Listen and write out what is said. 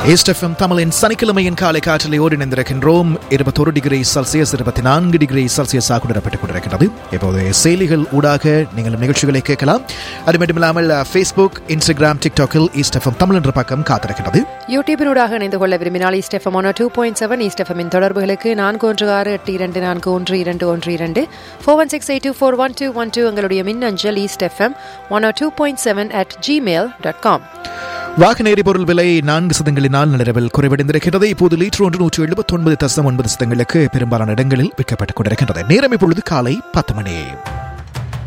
ஏஸ்டெஃப்எம் தமிழின் சனிக்கிழமையின் காலை காற்றிலே ஓடி நின்றிருக்கின்றோம் இருபத்தொரு டிகிரி செல்சியஸ் இருபத்தி நான்கு டிகிரி செல்சியஸாக கொண்டிடப்பட்டுக் கொண்டிருக்கிறது இப்போது செயலிகள் ஊடாக நீங்கள் நிகழ்ச்சிகளை கேட்கலாம் அது மட்டுமில்லாமல் ஃபேஸ்புக் இன்ஸ்டாகிராம் டிக்டாக்கில் ஈஸ்டெஃப்எம் தமிழ் என்ற பக்கம் காத்திருக்கிறது யூடியூபினூடாக இணைந்து கொள்ள விரும்பினால் East FM one two point seven ஈஸ்டெஃபமின் தொடர்புகளுக்கு நான்கு ஒன்று ஆறு எட்டு இரண்டு நான்கு ஒன்று இரண்டு ஒன்று இரண்டு four one six eight two four one two one two எங்களுடைய மின்னஞ்சல் East FM one two point seven at Gmail dot com வாகன எரிபொருள் விலை நான்கு சதங்களினால் நிலவில் குறைவடைந்திருக்கிறது இப்போது லீட்டர் ஒன்று நூற்றி எழுபத்தி ஒன்பது தசம் ஒன்பது சதங்களுக்கு பெரும்பாலான இடங்களில் விற்கப்பட்டுக் கொண்டிருக்கின்றது நேரம் இப்பொழுது காலை பத்து மணி